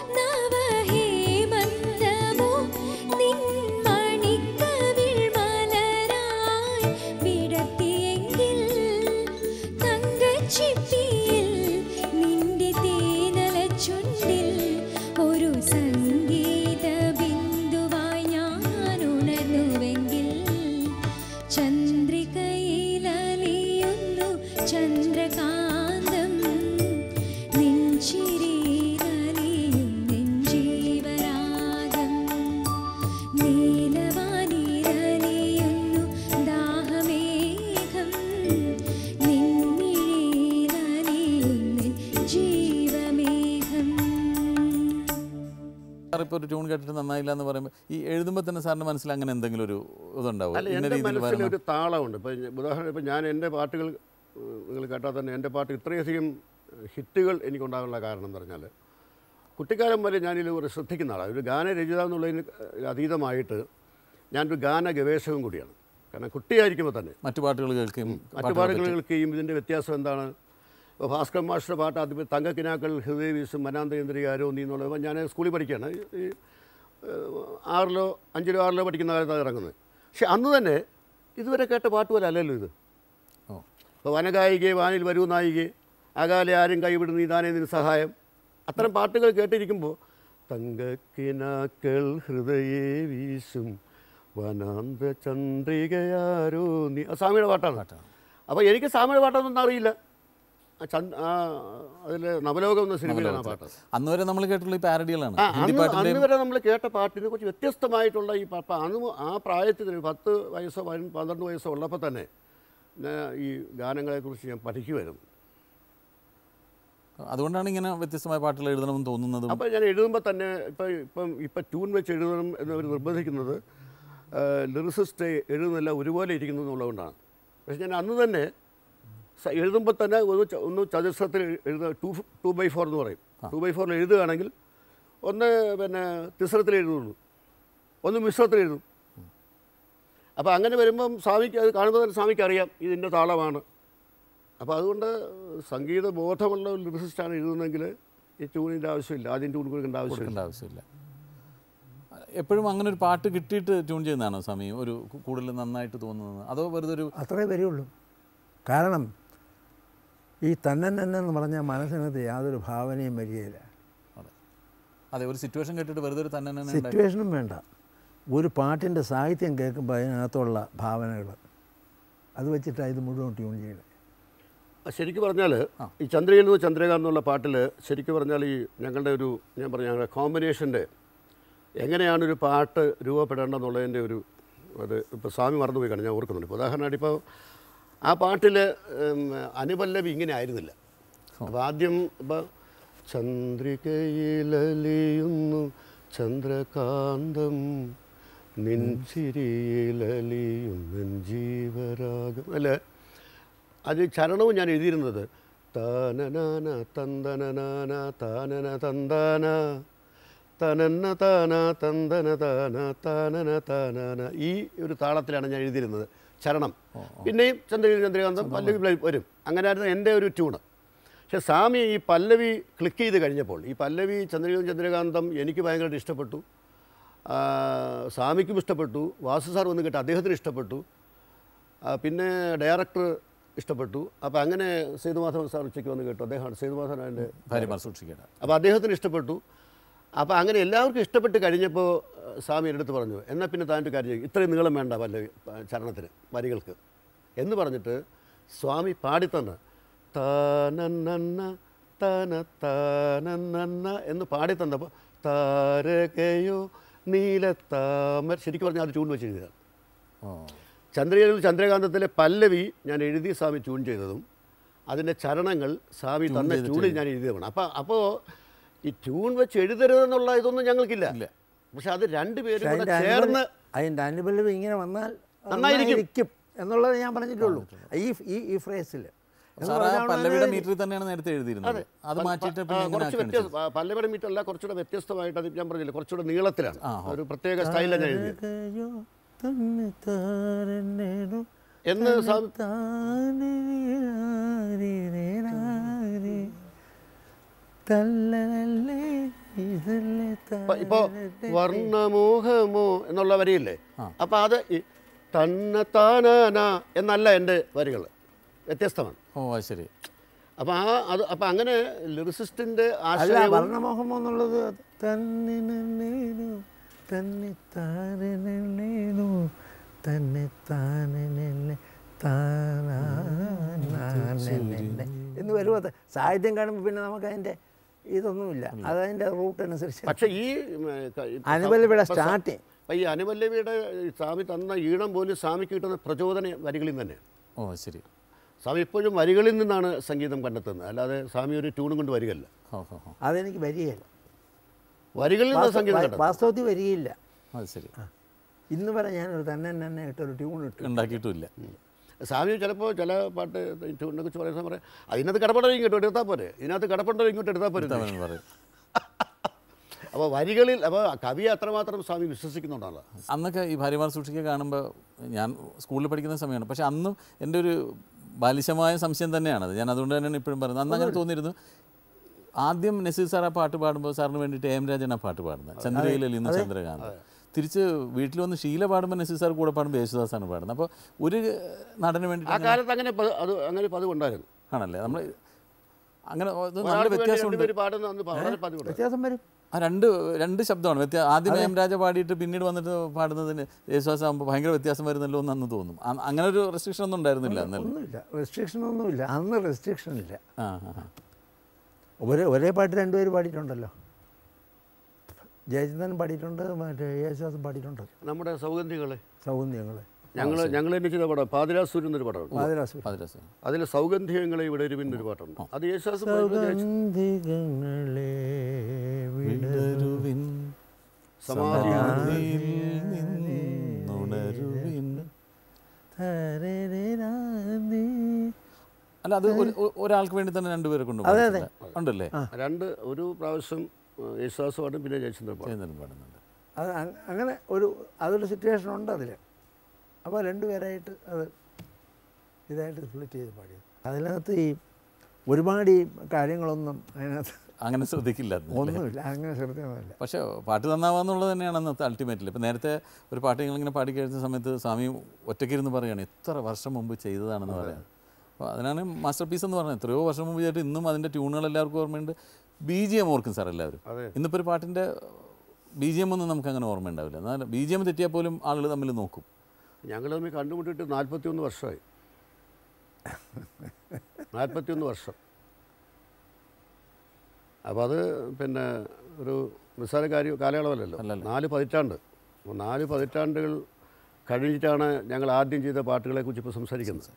നവഹേമന്തമോ നിൻ മണിക്കവിൾ മലരായി വിടർത്തിയെങ്കിൽ തങ്കച്ചിപ്പിയിൽ നിന്റെ തേനല ചുണ്ടിൽ ഒരു സംഗീത ബിന്ദുവായി ഞാൻ ഉണർന്നുവെങ്കിൽ ചന്ദ്രികയിലലിയുന്നു ചന്ദ്രകാന്തം നെഞ്ചിരിയിലലിയുന്നെൻ ജീവരാഗം നീലവാനിലലിയുന്നു ദാഹമേഘം നിൻമിഴിയിലലിയുന്നെൻ ഇപ്പോൾ ഒരു ട്യൂൺ കേട്ടിട്ട് നന്നായില്ല എന്ന് പറയുമ്പോൾ ഈ എഴുതുമ്പോൾ തന്നെ സാറിൻ്റെ മനസ്സിൽ അങ്ങനെ എന്തെങ്കിലും ഒരു ഇതുണ്ടാവും അല്ല ഇന്ന എൻ്റെ രീതിയിൽ മനസ്സിൽ വരണം ഒരു താളമുണ്ട് ഇപ്പം ഉദാഹരണം ഇപ്പം ഞാൻ എൻ്റെ പാട്ടുകൾ ഏഹ്, നിങ്ങൾ കേട്ടാൽ തന്നെ എൻ്റെ പാട്ട് ഇത്രയധികം ഹിറ്റുകൾ എനിക്കുണ്ടാകാനുള്ള കാരണം എന്ന് പറഞ്ഞാൽ കുട്ടിക്കാലം വരെ ഞാനിത് ഒരു ശ്രദ്ധിക്കുന്ന ആളാണ് ഒരു ഗാനരചിത എന്നുള്ളതിന് അതീതമായിട്ട് ഞാനൊരു ഗാന ഗവേഷകൻ കൂടിയാണ് കാരണം കുട്ടിയായിരിക്കുമ്പോൾ തന്നെ മറ്റു പാട്ടുകൾ കേൾക്കുകയും മറ്റു പാട്ടുകൾ കേൾക്കുകയും ഇതിൻ്റെ വ്യത്യാസം എന്താണ് ഇപ്പോൾ ഭാസ്കർ മാസ്റ്റർ പാട്ട് ആദ്യം തങ്കക്കിനാക്കൾ ഹൃദയ വീസും മനാന്തേന്ദ്രിക ആരോ നീ എന്നുള്ളത് ഇപ്പം ഞാൻ സ്കൂളിൽ പഠിക്കുകയാണ് ഈ- ഈ ഏഹ്, ആറിലോ അഞ്ചിലോ ആറിലോ പഠിക്കുന്ന കാലത്താണ് ഇറങ്ങുന്നത് പക്ഷെ അന്ന് തന്നെ ഇതുവരെ കേട്ട പാട്ട് പോലെ അല്ലല്ലോ ഇത് ഓ ഇപ്പോൾ വനഗായികയെ വാനിൽ വരൂ നായികയെ അകാലെ ആരും കൈവിടും നീതാനേ നിന് സഹായം അത്തരം പാട്ടുകൾ കേട്ടിരിക്കുമ്പോൾ തങ്കക്കിനാക്കൾ ഹൃദയേ വീശും വനാന്ത ചന്ദ്രികയാരോ നീ ആ സ്വാമിയുടെ പാട്ടാണ് പാട്ടാണ്. അപ്പോൾ എനിക്ക് സ്വാമിയുടെ പാട്ടൊന്നും അറിയില്ല ആ ചന്ദ് ആ അതിൽ നവലോകം എന്ന സിനിമയിലാണ് ആ പാട്ട് അന്ന് വരെ നമ്മൾ കേട്ടുള്ള ഈ പാരഡികളാണ് ആ ഹിന്ദി അന്ന് പാട്ടിൻ്റെ അന്ന് വരെ നമ്മൾ കേട്ട പാട്ടിനെ കുറിച്ച് വ്യത്യസ്തമായിട്ടുള്ള ഈ പാ- അന്ന് മു- ആ പ്രായത്തിൽ ഒരു പത്ത് വയസ്സോ പതിന- പന്ത്രണ്ട് വയസ്സോ ഉള്ളപ്പോൾ തന്നെ ഞാൻ ഈ ഗാനങ്ങളെക്കുറിച്ച് ഞാൻ പഠിക്കുമായിരുന്നു അതുകൊണ്ടാണ് ഇങ്ങനെ വ്യത്യസ്തമായ പാട്ടുകൾ എഴുതണമെന്ന് തോന്നുന്നതും അപ്പോൾ ഞാൻ എഴുതുമ്പോൾ തന്നെ ഇപ്പം ഇപ്പം ഇപ്പം ട്യൂൺ വെച്ച് എഴുതണം എന്നവർ നിർബന്ധിക്കുന്നത് ലിറിസിസ്റ്റ് എഴുതുന്നില്ല ഒരുപോലെ ഇരിക്കുന്നു എന്നുള്ളതുകൊണ്ടാണ് പക്ഷേ ഞാൻ അന്ന് തന്നെ സ- എഴുതുമ്പോൾ തന്നെ ഒന്ന് ച- ഒന്ന് ചതുശ്രത്തിൽ എഴുതുക ടു ടു ബൈ ഫോർ എന്ന് പറയും ടു ബൈ ഫോറിൽ എഴുതുകയാണെങ്കിൽ ഒന്ന് പിന്നെ തിസ്രത്തിൽ എഴുതുള്ളൂ ഒന്ന് മിശ്രത്തിൽ എഴുതും അപ്പോൾ അങ്ങനെ വരുമ്പം സ്വാമിക്ക് അത് കാണുമ്പോൾ തന്നെ സ്വാമിക്ക് അറിയാം ഇതിൻ്റെ താളമാണ് അപ്പോൾ അതുകൊണ്ട് സംഗീത ബോധമുള്ള ഒരു ലിറിസിസ്റ്റാണ് എഴുതുന്നതെങ്കിൽ ഈ ട്യൂണിൻ്റെ ആവശ്യമില്ല ആദ്യം ട്യൂൺ കൊടുക്കേണ്ട ആവശ്യമില്ല കൊടുക്കേണ്ട ആവശ്യമില്ല എപ്പോഴും അങ്ങനെ ഒരു പാട്ട് കിട്ടിയിട്ട് ട്യൂൺ ചെയ്യുന്നതാണോ സ്വാമി ഒരു കു- കൂടുതൽ നന്നായിട്ട് തോന്നുന്നത് അതോ വെറുതെ ഒരു അത്രേ വരികയുള്ളൂ കാരണം ഈ തന്നൻ എന്ന് പറഞ്ഞ മനസ്സിനകത്ത് യാതൊരു ഭാവനയും വരികയില്ല അതെ അതെ ഒരു സിറ്റുവേഷൻ കേട്ടിട്ട് വെറുതെ ഒരു തന്നെ തന്നെ ഉണ്ടായി സിറ്റുവേഷനും വേണ്ട ഒരു പാട്ടിൻ്റെ സാഹിത്യം കേൾക്കുമ്പോൾ അതിനകത്തുള്ള ഭാവനകൾ അത് വെച്ചിട്ടാണ് ഇത് മുഴുവൻ ട്യൂൺ ചെയ്യുന്നത് ശരിക്കും പറഞ്ഞാൽ ഈ ചന്ദ്രയിൽ നിന്ന് ചന്ദ്രകാന്ത് എന്നുള്ള പാട്ടിൽ ശരിക്കും പറഞ്ഞാൽ ഈ ഞങ്ങളുടെ ഒരു ഞാൻ പറഞ്ഞ ഞങ്ങളുടെ കോമ്പിനേഷൻ്റെ എങ്ങനെയാണ് ഒരു പാട്ട് രൂപപ്പെടേണ്ടതെന്നുള്ളതിൻ്റെ ഒരു അത് ഇപ്പോൾ സ്വാമി മറന്നുപോയി കാണും ഞാൻ ഓർക്കുന്നുണ്ട് ഇപ്പോൾ ഉദാഹരണമായിട്ട് ഇപ്പോൾ ആ പാട്ടിൽ അനുപല്ലവി ഇങ്ങനെ ആയിരുന്നില്ല അപ്പോൾ ആദ്യം ഇപ്പോൾ ചന്ദ്രികയിലലിയുന്നു ചന്ദ്രകാന്തം നിൻ ചിരിയിലലിയുന്നു ജീവരാഗം അല്ലേ അത് ചരണവും ഞാൻ എഴുതിയിരുന്നത് താനനാന തന്തനനാന താനന തന്താന തനന്ന താന തന്തന താന താനന താനാന ഈ ഒരു താളത്തിലാണ് ഞാൻ എഴുതിയിരുന്നത് ചരണം പിന്നെയും ചന്ദ്രഗിരി ചന്ദ്രകാന്തം പല്ലവി പ്ലേ- വരും അങ്ങനെയായിരുന്നു എൻ്റെ ഒരു ട്യൂണ് പക്ഷേ സ്വാമി ഈ പല്ലവി ക്ലിക്ക് ചെയ്ത് കഴിഞ്ഞപ്പോൾ ഈ പല്ലവി ചന്ദ്രഗിരി ചന്ദ്രകാന്തം എനിക്ക് ഭയങ്കരമായിട്ട് ഇഷ്ടപ്പെട്ടു ആ, സ്വാമിക്കും ഇഷ്ടപ്പെട്ടു വാസു സാർ വന്ന് കേട്ട് അദ്ദേഹത്തിന് ഇഷ്ടപ്പെട്ടു ആ, പിന്നെ ഡയറക്ടർ ഇഷ്ടപ്പെട്ടു അപ്പോൾ അങ്ങനെ സേതുമാധവൻ സാർ ഉച്ചയ്ക്ക് വന്ന് കേട്ടു അദ്ദേഹമാണ് സേതുമാധവൻ എൻ്റെ ഭാര്യമാർ സൂക്ഷിക്കേണ്ട അപ്പോൾ അദ്ദേഹത്തിന് ഇഷ്ടപ്പെട്ടു അപ്പോൾ അങ്ങനെ എല്ലാവർക്കും ഇഷ്ടപ്പെട്ട് കഴിഞ്ഞപ്പോൾ ആ, സ്വാമി എൻ്റെ അടുത്ത് പറഞ്ഞു എന്നാൽ പിന്നെ താൻ്റെ കാര്യം ചെയ്യും ഇത്രയും നീളം വേണ്ട വല്ല ചരണത്തിന് വരികൾക്ക് എന്ന് പറഞ്ഞിട്ട് സ്വാമി പാടിത്തന്ന് താനന്ന താന താനന്ന എന്ന് പാടിത്തന്നപ്പോൾ താരകയോ നീലത്താമര ശരിക്കും പറഞ്ഞാൽ അത് ട്യൂൺ വെച്ച് എഴുതിയതാണ് ഓ ചന്ദ്രകയിൽ ചന്ദ്രകാന്തത്തിലെ പല്ലവി ഞാൻ എഴുതി സ്വാമി ട്യൂൺ ചെയ്തതും അതിൻ്റെ ചരണങ്ങൾ സ്വാമി തന്ന ട്യൂണിൽ ഞാൻ എഴുതിയതാണ് അപ്പോൾ അപ്പോൾ ഈ ട്യൂൺ വെച്ച് എഴുതരുതെന്നുള്ള ഇതൊന്നും ഞങ്ങൾക്കില്ല ഇല്ല. പക്ഷെ അത് രണ്ടുപേരും പക്ഷെ കൂടെ അതിൻ്റെ ചേർന്ന് അതിൻ്റെ അനുബലം ഇങ്ങനെ വന്നാൽ അത് നന്നായിരിക്കും. നന്നായിരിക്കും എന്നുള്ളത് ഞാൻ പറഞ്ഞിട്ടുള്ളൂ ഈ ഈ ഈ ഫ്രേസിൽ സാർ ആ പല്ലവിയുടെ മീറ്ററിൽ തന്നെയാണ് നേരത്തെ എഴുതിയിരുന്നത് അത് മാറ്റിയിട്ട് ആ, പിന്നെ ഇങ്ങനെ കുറച്ച് ആക്കിയാണ് വ്യത്യസ്ത പല്ലവയുടെ മീറ്റല്ല കുറച്ചുകൂടെ വ്യത്യസ്തമായിട്ട് അത് ഞാൻ പറഞ്ഞില്ല കുറച്ചുകൂടെ നീളത്തിലാണ് ഒരു പ്രത്യേക സ്റ്റൈലാണ് ഞാൻ എഴുതിയത് എന്ന് സ്വാമി ഇപ്പൊ- ഇപ്പോ വർണ്ണമോഹമോ എന്നുള്ള വരിയില്ലേ അപ്പൊ അത് ഈ തന്ന താനാന എന്നല്ല എൻ്റെ വരികൾ വ്യത്യസ്തമാണ് ഓ അത് ശരി അപ്പൊ ആ അത് അപ്പൊ അങ്ങനെ ലിറിസിസ്റ്റിന്റെ അല്ല ആശയവും വർണ്ണമോഹം എന്നുള്ളത് തന്നിനു തന്നെ താനു തന്നെ താനെ താനെ എന്ന് വരുമ്പോൾ അത് സാഹിത്യം കാണുമ്പോൾ പിന്നെ നമുക്ക് അതിൻ്റെ ഇതൊന്നുമില്ല അതതിൻ്റെ റൂട്ട് അനുസരിച്ച് പക്ഷെ ഈ ഉം, ക- ഈ അനുപല്ലവിയുടെ ഇപ്പൊ സ- starting. ഇപ്പൊ ഈ അനുപല്ലവിയുടെ ഈ സ്വാമി തന്ന ഈണം പോലും സ്വാമിക്ക് കിട്ടുന്ന പ്രചോദന വരികളിൽ നിന്ന് തന്നെയാണ് ഓ ശരി സ്വാമി എപ്പോഴും വരികളിൽ നിന്നാണ് സംഗീതം കണ്ടെത്തുന്നത് അല്ലാതെ സ്വാമി ഒരു ട്യൂണും കൊണ്ട് വരികയല്ല ഹോ ഹോ ഹോ അതെനിക്ക് വരികയില്ല വരികളിൽ നിന്ന് സംഗീതം വാസ്ത- കണ്ടെത്തും വാസ്തവത്തിൽ വരികയില്ല അത് ശരി ഇന്ന് വരെ ഞാനൊരു തന്നെ തന്നെ ഇട്ടൊരു ട്യൂൺ ഇട്ടു ഉണ്ടാക്കിയിട്ടുമില്ല സ്വാമി ചിലപ്പോൾ ചില പാട്ട് ട്യൂണിനെ കുറിച്ച് പറയുന്ന പറയാം അതിനകത്ത് കടപ്പുണ്ടോ ഇങ്ങോട്ട് എടുത്താൽ പോരെ ഇതിനകത്ത് കടപ്പുണ്ടോ ഇങ്ങോട്ട് എടുത്താൽ പോരെ അവൻ പറയും അപ്പോൾ വരികളിൽ അപ്പോൾ കവി അത്രമാത്രം സ്വാമി വിശ്വസിക്കുന്നുണ്ടല്ലോ അന്നൊക്കെ ഈ ഭാര്യമാർ സൂക്ഷിക്കുക കാണുമ്പോൾ ഞാൻ സ്കൂളിൽ പഠിക്കുന്ന സമയമാണ് പക്ഷെ അന്നും എൻ്റെ ഒരു ബാലിശമായ സംശയം തന്നെയാണത് ഞാൻ അതുകൊണ്ട് തന്നെയാണ് ഇപ്പോഴും പറയുന്നത് അന്ന് അങ്ങനെ തോന്നിയിരുന്നു ആദ്യം നസീർ സാർ ആ പാട്ട് പാടുമ്പോൾ സാറിന് വേണ്ടിയിട്ട് എം രാജൻ ആ പാട്ട് പാടുന്നത് ചന്ദ്രയിലിൽ ഇന്ന് ചന്ദ്രകാന്ത് തിരിച്ച് വീട്ടിൽ വന്ന് ഷീല പാടുമ്പോൾ നസീർ സാർ കൂടെ പാടുമ്പോൾ യേശുദാസാണ് പാടുന്നത് അപ്പോൾ ഒരു നടന് ആ വേണ്ടിയിട്ട് കാലത്ത് അങ്ങനെ പ- അത് അങ്ങനെ പതിവുണ്ടായിരുന്നു ആണല്ലേ നമ്മൾ അങ്ങനെ ഇത് നല്ല ഒരാൾക്ക് വേണ്ടി വ്യത്യാസമുണ്ട് രണ്ടുപേര് പാടുന്ന അന്ന് വളരെ പതിവുണ്ട് വ്യത്യാസം വരും ആ രണ്ട് രണ്ട് ശബ്ദമാണ് വ്യത്യാ ആദ്യം എം രാജ പാടിയിട്ട് പിന്നീട് വന്നിട്ട് പാടുന്നതിന് യേശുദാസ് ആകുമ്പോൾ ഭയങ്കര വ്യത്യാസം വരുന്നല്ലോ എന്ന് അന്ന് തോന്നും അ- അങ്ങനെ ഒരു റെസ്ട്രിക്ഷൻ ഒന്നും ഉണ്ടായിരുന്നില്ല അന്നല്ലേ ഒന്നുമില്ല റെസ്ട്രിക്ഷൻ ഒന്നുമില്ല അന്ന് റെസ്ട്രിക്ഷൻ ഇല്ല ആ ആ ആ. ഒരേ ഒരേ പാട്ട് രണ്ടുപേര് പാടിയിട്ടുണ്ടല്ലോ ജയചന്ദ്രൻ പാടിയിട്ടുണ്ട് മറ്റേ യേശുദാസും പാടിയിട്ടുണ്ട് നമ്മുടെ സൗഗന്ധികളെ സൗന്ദര്യങ്ങൾ ഞങ്ങൾ ഞങ്ങൾ തന്നെ ചെയ്ത പടം പാതിരാസൂര്യൻ എന്നൊരു പടമുണ്ട് പാതിരാസൂർ പാതിരാസം അതിൽ സൗഗന്ധികങ്ങളെ ഇവിടെ ഒരു പിന്നൊരു പാട്ടുണ്ട് അത് യേശുദാസ് പാടുന്നത് സൗഗന്ധികങ്ങളെ വിടരുവിൻ സമാധി സമാധിയിൽ നിന്നുണരുവിൻ തരരരാതി. അല്ല അത് ഒരു- ഒ- ഒരാൾക്ക് വേണ്ടി തന്നെ രണ്ടുപേരെ കൊണ്ട് അതെ, അതെ. പാടിച്ചില്ല. ഉണ്ടല്ലേ രണ്ട് ഒരു പ്രാവശ്യം ഏഹ്, യേശുദാസ് പാടും പിന്നെ ജയചന്ദ്രൻ പാടും ചെയ്യുന്നതിനും പാടുന്നുണ്ട് അത് അ- അങ്ങനെ ഒരു അതൊരു സിറ്റുവേഷൻ ഉണ്ട് അതിൽ അപ്പോൾ രണ്ടുപേരായിട്ട് അത് ഇതായിട്ട് സ്പ്ലിറ്റ് ചെയ്ത് പാടിയത് അതിനകത്ത് ഈ ഒരുപാട് ഈ കാര്യങ്ങളൊന്നും അതിനകത്ത് അങ്ങനെ ശ്രദ്ധിക്കില്ല അന്ന്. ഒന്നുമില്ല അങ്ങനെ ശ്രദ്ധിക്കുന്നില്ല പക്ഷേ പാട്ട് നന്നാവാന്നുള്ളത് തന്നെയാണ് അന്നത്തെ അൾട്ടിമേറ്റിൽ ഇപ്പം നേരത്തെ ഒരു പാട്ട് നിങ്ങളിങ്ങനെ പാടി കഴിച്ച സമയത്ത് സ്വാമി ഒറ്റയ്ക്കിരുന്ന് പറയുകയാണ് എത്ര വർഷം മുമ്പ് ചെയ്തതാണെന്ന് പറയാം അപ്പോൾ അതിനാണ് മാസ്റ്റർ പീസ് എന്ന് പറഞ്ഞത് എത്രയോ വർഷം മുമ്പ് ചെയ്തിട്ട് ഇന്നും അതിൻ്റെ ട്യൂണുകൾ എല്ലാവർക്കും ഓർമ്മയുണ്ട് ബി ജി എം ഓർക്കും സാർ എല്ലാവരും അതെ. ഇന്നിപ്പോൾ ഒരു പാട്ടിൻ്റെ ബി ജി എം ഒന്നും നമുക്ക് അങ്ങനെ ഓർമ്മയുണ്ടാവില്ല എന്നാൽ ബി ജി എം തെറ്റിയാൽ പോലും ആളുകൾ തമ്മിൽ നോക്കും ഞങ്ങൾ തമ്മിൽ കണ്ടുമുട്ടിയിട്ട് നാൽപ്പത്തിയൊന്ന് വർഷമായി നാൽപ്പത്തിയൊന്ന് വർഷം അപ്പോൾ അത് പിന്നെ ഒരു നിസ്സാര കാര്യം കാലയളവല്ലല്ലോ അല്ലല്ല. നാല് പതിറ്റാണ്ട് അപ്പോൾ നാല് പതിറ്റാണ്ടുകൾ കഴിഞ്ഞിട്ടാണ് ഞങ്ങൾ ആദ്യം ചെയ്ത പാട്ടുകളെക്കുറിച്ച് ഇപ്പോൾ സംസാരിക്കുന്നത്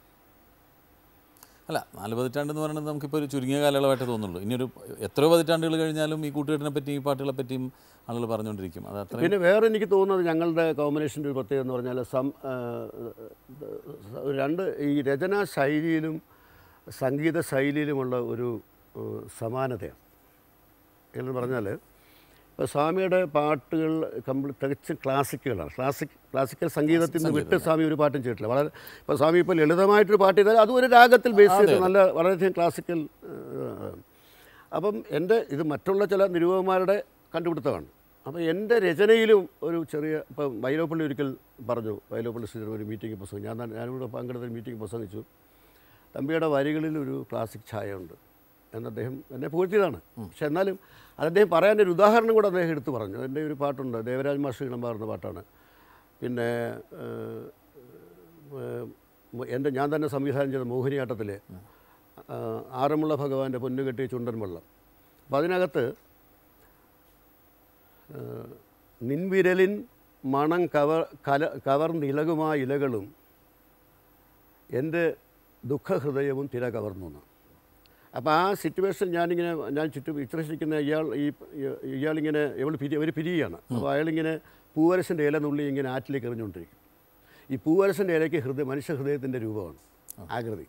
അല്ല നാല് പതിറ്റാണ്ട് എന്ന് പറയുന്നത് നമുക്കിപ്പോൾ ഒരു ചുരുങ്ങിയ കാലയളവായിട്ട് തോന്നുള്ളൂ ഇനിയൊരു എത്രയോ പതിറ്റാണ്ടുകൾ കഴിഞ്ഞാലും ഈ കൂട്ടുകെട്ടിനെ പറ്റിയും ഈ പാട്ടുകളെ പറ്റിയും ആളുകൾ പറഞ്ഞുകൊണ്ടിരിക്കും അത് അത്രയും പിന്നെ വേറെ എനിക്ക് തോന്നുന്നത് ഞങ്ങളുടെ കോമ്പിനേഷൻ്റെ ഒരു പ്രത്യേകത എന്ന് പറഞ്ഞാൽ സം ആ, ഒരു രണ്ട് ഈ രചനാ ശൈലിയിലും സംഗീത ശൈലിയിലുമുള്ള ഒരു ഏഹ്, സമാനതയാണ് എന്ന് പറഞ്ഞാൽ ഇപ്പോൾ സ്വാമിയുടെ പാട്ടുകൾ കംപ്ലീറ്റ് തികച്ചും ക്ലാസിക്കുകളാണ് ക്ലാസിക് ക്ലാസിക്കൽ സംഗീതത്തിൽ നിന്ന് വിട്ട് സ്വാമി ഒരു പാട്ടും ചെയ്തിട്ടില്ല വളരെ ഇപ്പോൾ സ്വാമി ഇപ്പോൾ ലളിതമായിട്ടൊരു പാട്ട് ചെയ്താൽ അതും ഒരു രാഗത്തിൽ ബേസ് ചെയ്ത് നല്ല വളരെയധികം ക്ലാസിക്കൽ ഏഹ്, അപ്പം എൻ്റെ ഇത് മറ്റുള്ള ചില നിരൂപകന്മാരുടെ കണ്ടുപിടുത്തമാണ് അപ്പോൾ എൻ്റെ രചനയിലും ഒരു ചെറിയ ഇപ്പം വൈലോപ്പള്ളി ഒരിക്കൽ പറഞ്ഞു വൈലോപ്പള്ളി ശ്രീധരൻ ഒരു മീറ്റിംഗ് പ്രസംഗം ഞാൻ തന്നെ- ഞാനിവിടെ പങ്കെടുത്ത ഒരു മീറ്റിംഗ് പ്രസംഗിച്ചു തമ്പിയുടെ വരികളിൽ ഒരു ക്ലാസിക് ഛായയുണ്ട് എന്ന് അദ്ദേഹം എന്നെ പുകഴ്ത്തിയതാണ് പക്ഷെ എന്നാലും അത് അദ്ദേഹം പറയാൻ ഒരു ഉദാഹരണം കൂടെ അദ്ദേഹം എടുത്തു പറഞ്ഞു എൻ്റെ ഒരു പാട്ടുണ്ട് ദേവരാജ് മാഷ് ഇളമ്പാറുന്ന പാട്ടാണ് പിന്നെ ഏഹ്, ഏഹ്, എൻ്റെ ഞാൻ തന്നെ സംവിധാനം ചെയ്ത മോഹിനിയാട്ടത്തിലെ ആ, ആറന്മുള ഭഗവാന്റെ പൊന്നുകെട്ടിയ ചുണ്ടൻ വെള്ളം അപ്പം അതിനകത്ത് ഏഹ്, നിൻവിരലിൻ മണം കവർ കല കവർന്നിലകുമാ ഇലകളും എൻ്റെ ദുഃഖഹൃദയവും തിര കവർന്നു എന്ന് അപ്പോൾ ആ സിറ്റുവേഷൻ ഞാനിങ്ങനെ ഞാൻ ചുറ്റും ചിത്രശിക്കുന്ന ഇയാൾ ഈ ഇയാളിങ്ങനെ ഇവൾ പിരി അവർ പിരിയുകയാണ് അപ്പോൾ അയാളിങ്ങനെ പൂവരശൻ്റെ ഇല നുള്ളി ഇങ്ങനെ ആറ്റിലേക്ക് എറിഞ്ഞുകൊണ്ടിരിക്കും ഈ പൂവരശൻ്റെ ഇലയ്ക്ക് ഹൃദയ മനുഷ്യ ഹൃദയത്തിൻ്റെ രൂപമാണ് ആകൃതി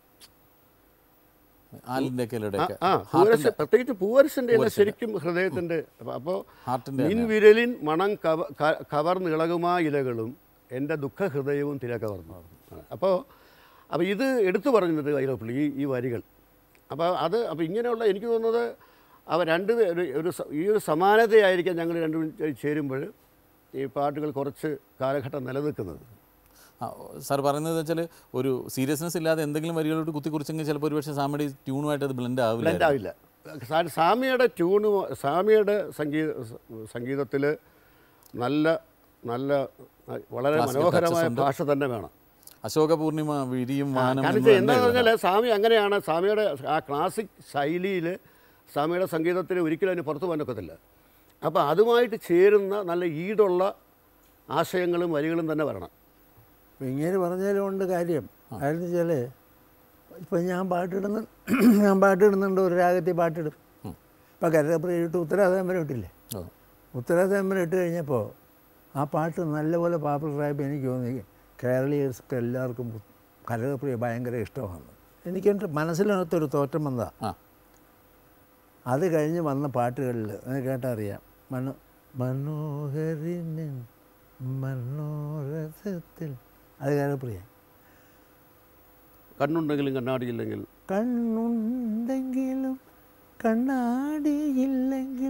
ആലിൻ്റെ ഒക്കെ ഇലയുടെയൊക്കെ ആ പൂവരശ പ്രത്യേകിച്ച് പൂവരശൻ്റെ ഇല ശരിക്കും ഹൃദയത്തിൻ്റെ അപ്പോൾ ഹാർട്ടിൻ്റെ നിൻ വിരലിൻ മണം കവ ക- കവർന്നിളകുമാ ഇലകളും എൻ്റെ ദുഃഖഹൃദയവും തിര കവർന്നു അപ്പോൾ അപ്പോൾ ഇത് എടുത്തു പറഞ്ഞിട്ട് വൈലോപ്പള്ളി ഈ ഈ വരികൾ അപ്പോൾ അത് അപ്പോൾ ഇങ്ങനെയുള്ള എനിക്ക് തോന്നുന്നത് അവ രണ്ട് പേ- ഒരു ഒരു സ- ഈ ഒരു സമാനതയായിരിക്കാം ഞങ്ങൾ രണ്ടും ചേരുമ്പോൾ ഈ പാട്ടുകൾ കുറച്ച് കാലഘട്ടം നിലനിൽക്കുന്നത് ആ, സാർ പറയുന്നത് വെച്ചാൽ ഒരു സീരിയസ്നെസ് ഇല്ലാതെ എന്തെങ്കിലും വരികളോട് കുത്തി കുറിച്ചെങ്കിൽ ചിലപ്പോൾ ഒരുപക്ഷെ സാമയുടെ ട്യൂണുമായിട്ട് അത് ബ്ലെൻഡ് ആവില്ല ബ്ലെൻഡ് ആവില്ല സാ- സാമിയുടെ ട്യൂണ് സാമിയുടെ സംഗീത സംഗീതത്തിൽ നല്ല നല്ല വളരെ Classical മനോഹരമായ touches ഉണ്ട്. ഭാഷ തന്നെ വേണം അശോക പൂർണിമ വിരിയും വാനം കാരണം എന്ന് വെച്ചാൽ തന്നെ എന്താണെന്ന് എഴുതണം. പറഞ്ഞാൽ സ്വാമി അങ്ങനെയാണ് സ്വാമിയുടെ ആ ക്ലാസിക് ശൈലിയിൽ സ്വാമിയുടെ സംഗീതത്തിന് ഒരിക്കലും അതിന് പുറത്തു പോകാൻ ഒക്കത്തില്ല അപ്പോൾ അതുമായിട്ട് ചേരുന്ന നല്ല ഈടുള്ള ആശയങ്ങളും വരികളും തന്നെ വരണം അപ്പം ഇങ്ങനെ പറഞ്ഞാലും ഉണ്ട് കാര്യം അതെന്ന് വെച്ചാൽ ഇപ്പം ഞാൻ പാട്ടിടുന്ന ഞാൻ പാട്ടിടുന്നുണ്ട് ഒരു രാഗത്തിൽ പാട്ടിടും ഇപ്പോൾ കരുതപ്രിയ ഇട്ട് ഉത്തരാതമ്പരം ഇട്ടില്ലേ ഓ ഉത്തരാതമ്പരം ഇട്ട് കഴിഞ്ഞപ്പോൾ ആ പാട്ട് നല്ലപോലെ പോപ്പുലറായപ്പോൾ എനിക്ക് തോന്നി കേരളീയർക്ക് എല്ലാവർക്കും കരുതപ്രിയ ഭയങ്കര ഇഷ്ടമാണ് എനിക്കെൻ്റെ മനസ്സിനകത്തൊരു തോറ്റം വന്നതാണ് ആ അത് കഴിഞ്ഞ് വന്ന പാട്ടുകളിൽ അത് കേട്ടറിയാം മനോ മനോഹരിനിൻ മനോരഥത്തിൽ അത് കേരളപ്രിയ കണ്ണുണ്ടെങ്കിലും കണ്ണാടിയില്ലെങ്കിൽ കണ്ണുണ്ടെങ്കിലും കണ്ണാടിയില്ലെങ്കിൽ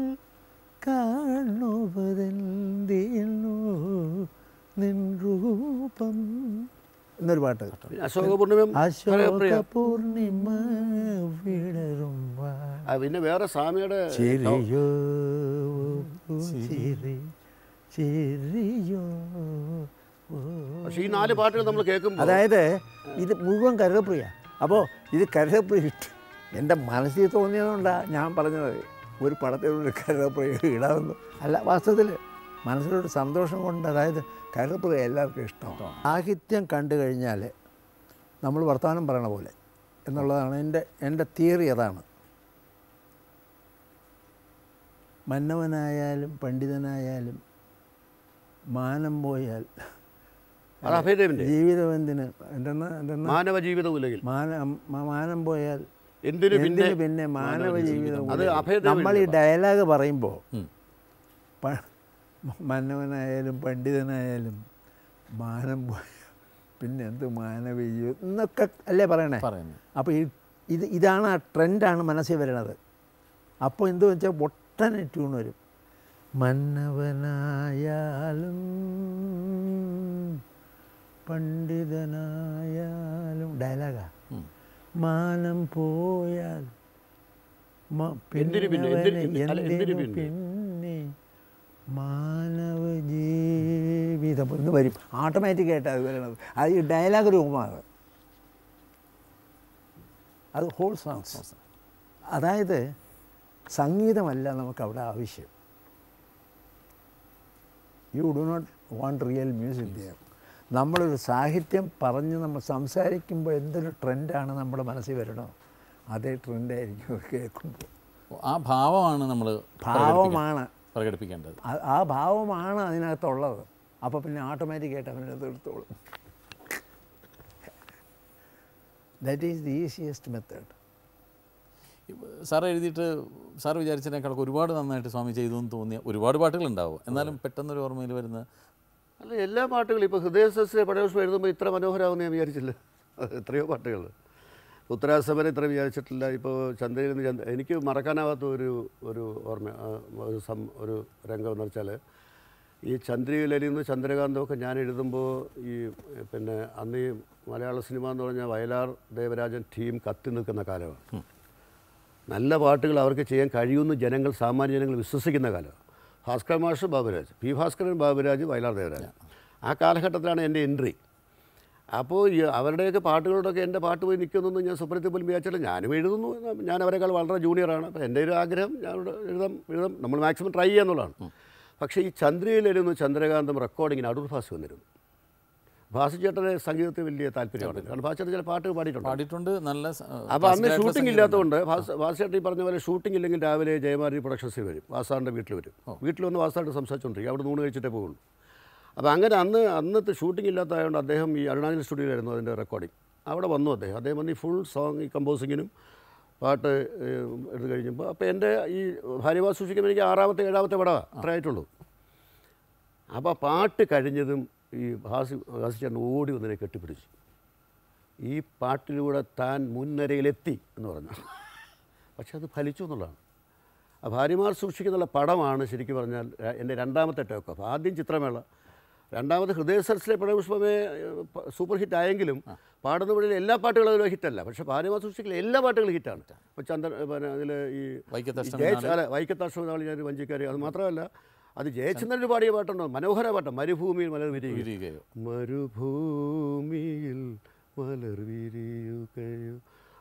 കാണുവതെന്തേനു നിൻ രൂപം എന്നൊരു പാട്ട് അശോക പൂർണ്ണിമം അശോക പൂർണിമ വിടരും വാ ആ, പിന്നെ വേറെ സ്വാമിയുടെ ചിരിയോ ചിരി ചിരിയോ പക്ഷേ ഈ നാല് പാട്ടുകൾ നമ്മൾ കേൾക്കുമ്പോൾ അതായത് ഇത് മുഴുവൻ കരുതപ്രിയ അപ്പോൾ ഇത് കരുതപ്രിയ ഇട്ട് എൻ്റെ മനസ്സിൽ തോന്നിയതുകൊണ്ടാണ് ഞാൻ പറഞ്ഞത് ഒരു പടത്തിലൊരു കരുതപ്രിയ ഇടാമെന്ന് അല്ല വാസ്തവത്തിൽ മനസ്സിലൊരു സന്തോഷം കൊണ്ട് അതായത് കരുതപ്രിയ എല്ലാവർക്കും ഇഷ്ടമാണ് സാഹിത്യം കണ്ടു കഴിഞ്ഞാൽ നമ്മൾ വർത്തമാനം പറയണ പോലെ എന്നുള്ളതാണ് എൻ്റെ എൻ്റെ തിയറി അതാണ് മന്നവനായാലും പണ്ഡിതനായാലും മാനം പോയാൽ അത് അഭയദേവിൻ്റെ ജീവിതം എന്തിന് എന്തെന്ന് എന്തെന്ന് മാനവ ജീവിത ഉലകിൽ മാനം മ- മാനം പോയാൽ എന്തിനു പിന്നെ എന്തിന് പിന്നെ മാനവ ജീവിതം അത് ഉലകിൽ. അഭയദേവൻ നമ്മൾ ഈ ഡയലോഗ് പറയുമ്പോൾ ഉം. മന്നവനായാലും പണ്ഡിതനായാലും മാനം പോയാൽ പിന്നെ എന്ത് മാനവ ജീവിതം എന്നൊക്കെ അല്ലേ പറയണേ പറയുന്നു അപ്പോൾ ഈ ഇത് ഇതാണ് ആ ട്രെൻഡാണ് മനസ്സിൽ വരുന്നത് അപ്പോൾ എന്ത് വെച്ചാൽ ഒട്ടനെ ട്യൂൺ വരും മന്നവനായാലും പണ്ഡിതനായാലും ഡയലോഗാ ഉം. മാനം പോയാൽ മ- എന്തിനു പിന്നെ? പിന്നവന് എന്തിനു- എന്തിനു- അല്ല, എന്തിനു എന്തിനു പിന്നെ? പിന്നെ മാനവ ജീവിതം എന്ന് വരും ഓട്ടോമാറ്റിക്കായിട്ട് അത് വരണത് അത് ഈ ഡയലോഗ് രൂപമാണ് അത് ഹോൾ സോങ്സ് അതായത് സംഗീതമല്ല നമുക്ക് അവിടെ ആവശ്യം you do not want real music dear നമ്മളൊരു സാഹിത്യം പറഞ്ഞ് നമ്മൾ സംസാരിക്കുമ്പോൾ എന്തൊരു ട്രെൻഡാണ് നമ്മുടെ മനസ്സിൽ വരണോ അതേ ട്രെൻഡായിരിക്കും കേൾക്കുമ്പോൾ ആ ഭാവമാണ് നമ്മൾ ഭാവമാണ് പ്രകടിപ്പിക്കേണ്ടത് ആ- ആ ഭാവമാണ് അതിനകത്തുള്ളത് അപ്പോൾ പിന്നെ ഓട്ടോമാറ്റിക്കായിട്ട് അവനത് എടുത്തോളും that is the easiest method sir എഴുതിയിട്ട് സാർ വിചാരിച്ചതിനേക്കാളൊക്കെ ഒരുപാട് നന്നായിട്ട് സ്വാമി ചെയ്തു എന്ന് തോന്നിയ ഒരുപാട് പാട്ടുകളുണ്ടാവും എന്നാലും പെട്ടെന്നൊരു ഓർമ്മയിൽ വരുന്ന അല്ല എല്ലാ പാട്ടുകളും ഇപ്പോൾ ഹൃദയസസ്യ പടയോഷം എഴുതുമ്പോൾ ഇത്ര മനോഹരമാകുമെന്ന് ഞാൻ വിചാരിച്ചില്ല അത് എത്രയോ പാട്ടുകൾ ഉത്തരാസമരം ഇത്ര വിചാരിച്ചിട്ടില്ല ഇപ്പോൾ ചന്ദ്രയിൽ നിന്ന് ചന്ദ്ര എനിക്ക് മറക്കാനാവാത്ത ഒരു ഒരു ഓർമ്മ ആ, ഒരു സം ഒരു രംഗം എന്ന് വെച്ചാൽ ഈ ചന്ദ്രികയിലയിൽ നിന്ന് ചന്ദ്രകാന്തമൊക്കെ ഞാൻ എഴുതുമ്പോൾ ഈ പിന്നെ അന്ന് ഈ മലയാള സിനിമ എന്ന് പറഞ്ഞാൽ വയലാർ ദേവരാജൻ ടീം കത്തി നിൽക്കുന്ന കാലമാണ് നല്ല പാട്ടുകൾ അവർക്ക് ചെയ്യാൻ കഴിയുമെന്ന് ജനങ്ങൾ സാമാന്യ ജനങ്ങൾ വിശ്വസിക്കുന്ന കാലമാണ് ഭാസ്കർ മാഷ് ബാബുരാജ് പി ഭാസ്കരൻ ബാബുരാജ് വയലാർ ദേവരാജ് ആ കാലഘട്ടത്തിലാണ് എൻ്റെ എൻട്രി അപ്പോൾ ഈ അവരുടെയൊക്കെ പാട്ടുകളോടൊക്കെ എൻ്റെ പാട്ട് പോയി നിൽക്കുന്നൊന്നും ഞാൻ സ്വപ്നത്തിൽ പോലും വിചാരിച്ചില്ല ഞാനും എഴുതുന്നു ഞാൻ അവരെക്കാൾ വളരെ ജൂനിയറാണ് അപ്പോൾ എൻ്റെ ഒരു ആഗ്രഹം ഞാൻ ഇവിടെ എഴുതാം എഴുതാം നമ്മൾ മാക്സിമം ട്രൈ ചെയ്യാന്നുള്ളതാണ് പക്ഷേ ഈ ചന്ദ്രയിലിരുന്ന് ചന്ദ്രകാന്തം റെക്കോർഡിങ്ങിന് അടൂർ ഭാസ് വന്നിരുന്നു ഭാസിച്ചേട്ടൻ്റെ സംഗീതത്തിൽ വലിയ താല്പര്യമാണ് കാരണം ഭാസിച്ചേട്ടൻ ചില പാട്ടുകൾ പാടിയിട്ടുണ്ട് പാടിയിട്ടുണ്ട് നല്ല സ- അപ്പോൾ അന്ന് classic ആയിട്ടുള്ള ഷൂട്ടിംഗ് സംഗീതം ഇല്ലാത്തതുകൊണ്ട് വാസായിട്ട് ഈ പറഞ്ഞ പോലെ ഷൂട്ടിംഗ് ഇല്ലെങ്കിൽ രാവിലെ ജയമാരി പ്രൊഡക്ഷൻസിൽ വരും വാസാറിൻ്റെ വീട്ടിൽ വരും വീട്ടിൽ വന്ന് വാസായിട്ട് സംസാരിച്ചുകൊണ്ടിരിക്കും അവിടെ നൂണ് കഴിച്ചിട്ടേ പോകുള്ളൂ അപ്പോൾ അങ്ങനെ അന്ന് അന്നത്തെ ഷൂട്ടിംഗ് ഇല്ലാത്തതായതുകൊണ്ട് അദ്ദേഹം ഈ അരുണാചൽ സ്റ്റുഡിയോയിലായിരുന്നു അതിൻ്റെ റെക്കോർഡിംഗ് അവിടെ വന്നു അദ്ദേഹം അദ്ദേഹം വന്ന് ഈ ഫുൾ സോങ് ഈ കമ്പോസിങ്ങിനും പാട്ട് ഏഹ്, എടുത്ത് കഴിഞ്ഞപ്പോൾ അപ്പോൾ എൻ്റെ ഈ ഭാര്യവാ സൂക്ഷിക്കുമ്പോൾ എനിക്ക് ആറാമത്തെ ഏഴാമത്തെ പടമാണ് അത്രേ ആയിട്ടുള്ളൂ അപ്പോൾ ആ പാട്ട് കഴിഞ്ഞതും ഈ ഭാസി ഭാസിച്ചേട്ടൻ ഓടി വന്നതിനെ കെട്ടിപ്പിടിച്ചു ഈ പാട്ടിലൂടെ താൻ മുൻനിരയിലെത്തി എന്ന് പറഞ്ഞു പക്ഷെ അത് ഫലിച്ചു എന്നുള്ളതാണ് ആ ഭാര്യമാർ സൂക്ഷിക്കുന്നുള്ള പടമാണ് ശരിക്കും പറഞ്ഞാൽ ര- എൻ്റെ രണ്ടാമത്തെ ടേക്ക് ഓഫ് ആദ്യം ചിത്രമേള രണ്ടാമത് ഹൃദയ സരസിലെ പടപുഷ്പമേ ഏഹ്, പ- സൂപ്പർ ഹിറ്റ് ആയെങ്കിലും പാടുന്ന വഴിയിൽ എല്ലാ പാട്ടുകളും അതിൽ ഹിറ്റല്ല പക്ഷേ ഭാര്യമാർ സൂക്ഷിക്കലെ എല്ലാ പാട്ടുകളും ഹിറ്റാണ് ഇപ്പോൾ ചന്ദ്ര പിന്നെ അതിൽ ഈ വൈക്കത്തഷ്ടമി ജയ നാളിൽ. അല്ല വൈക്കത്താശ്രമനാളി ഞാൻ വഞ്ചിക്കാരി അത് മാത്രമല്ല അത് ജയചന്ദ്രന് പാടിയ പാട്ടുണ്ടോ മനോഹര പാട്ട് മരുഭൂമിയിൽ മലർ വിരിയുക വിരിയുകയോ മരുഭൂമിയിൽ മലർ വിരിയുകയോ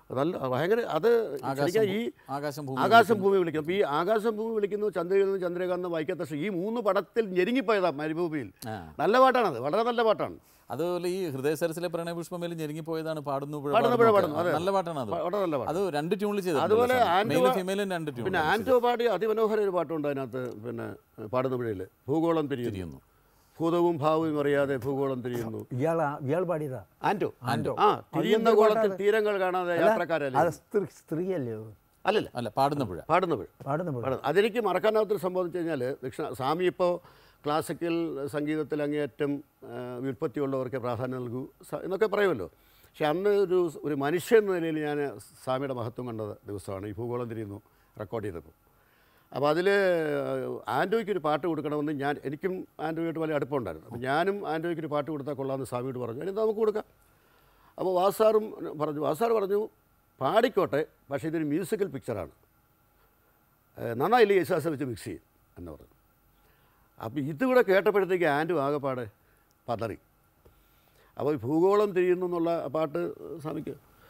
നല്ല ഭയങ്കര അത് ആകാശം ശരിക്കും ഈ ആകാശം ഭൂമി ആകാശം ഭൂമി വിളിക്കുന്നു അപ്പോൾ ഈ ആകാശം ഭൂമി വിളിക്കുന്നു ചന്ദ്രകിരണം ചന്ദ്രകാന്തം വൈക്കത്ത ഈ മൂന്ന് പടത്തിൽ ഞെരുങ്ങിപ്പോയതാ മരുഭൂമിയിൽ ആ. നല്ല പാട്ടാണത് വളരെ നല്ല പാട്ടാണ് അതുപോലെ ഈ ഹൃദയ സരസിലെ പ്രണയപുഷ്പമേൽ ഞെരുങ്ങിപ്പോയതാണ് പാടുന്നു പുഴ പാടുന്നു പുഴ പാടുന്നു, അതെ. നല്ല പാട്ടാണ് അത് വളരെ നല്ല പാട്ട് അത് രണ്ട് ട്യൂണിൽ ചെയ്തു അതുപോലെ ആൻഡോ മെയിലും ഫീമെയിലും രണ്ട് ട്യൂൺ പിന്നെ ആൻറ്റോ പാടി അതിമനോഹര ഒരു പാട്ടുണ്ട് അതിനകത്ത് പിന്നെ പാടുന്ന പുഴയിൽ ഭൂഗോളം തിരിയുന്നു തിരിയുന്നു ഭൂതവും ഭാവവും അറിയാതെ ഭൂഗോളം തിരിയുന്നു ഇയാൾ ഇയാൾ പാടിയതാ ആൻറ്റോ ആൻറ്റോ. ആ തിരിയുന്ന അതെന്ത് ഗോളത്തിൽ പാട്ടാണ്? തീരങ്ങൾ കാണാതെ യാത്രക്കാരല്ലേ അത് സ്ത്രീ സ്ത്രീയല്ലേ അത്? അല്ലല്ല അല്ല പാടുന്ന പുഴ പാടുന്ന പുഴ പാടുന്ന പാടും പാടുന്നത് അതെനിക്ക് മറക്കാനാവാത്തൊരു സംഭവം എന്ന് വെച്ച് കഴിഞ്ഞാൽ ദക്ഷിണ സ്വാമി ഇപ്പോൾ ക്ലാസിക്കൽ സംഗീതത്തിൽ അങ്ങേയറ്റം ആ, വ്യുൽപ്പത്തിയുള്ളവർക്ക് പ്രാധാന്യം നൽകൂ സ- എന്നൊക്കെ പറയുമല്ലോ പക്ഷെ അന്ന് ഒരു ഒരു മനുഷ്യൻ എന്ന നിലയിൽ ഞാൻ സ്വാമിയുടെ മഹത്വം കണ്ട ദിവസമാണ് ഈ ഭൂഗോളം തിരിയുന്നു റെക്കോർഡ് ചെയ്തപ്പോൾ അപ്പോൾ അതിൽ ആൻഡോയ്ക്ക് ഒരു പാട്ട് കൊടുക്കണമെന്ന് ഞാൻ എനിക്കും ആൻഡോയായിട്ട് വലിയ അടുപ്പമുണ്ടായിരുന്നു അപ്പോൾ ഞാനും ആൻഡോയ്ക്ക് ഒരു പാട്ട് കൊടുത്താൽ കൊള്ളാമെന്ന് സ്വാമിയോട് പറഞ്ഞു അതിന് നമുക്ക് കൊടുക്കാം അപ്പോൾ വാസാറും പറഞ്ഞു വാസാർ പറഞ്ഞു പാടിക്കോട്ടെ പക്ഷേ ഇതൊരു മ്യൂസിക്കൽ പിക്ചറാണ് ഏഹ് നന്നായില്ലേ യേശുദാസെ വെച്ച് മിക്സ് ചെയ്യും എന്ന് പറഞ്ഞു അപ്പോൾ ഇതുകൂടെ കേട്ടപ്പോഴത്തേക്ക് ആൻഡും ആകെപ്പാടെ പതറി അപ്പോൾ ഈ ഭൂഗോളം തിരിയുന്നു എന്നുള്ള ആ പാട്ട് സ്വാമിക്ക്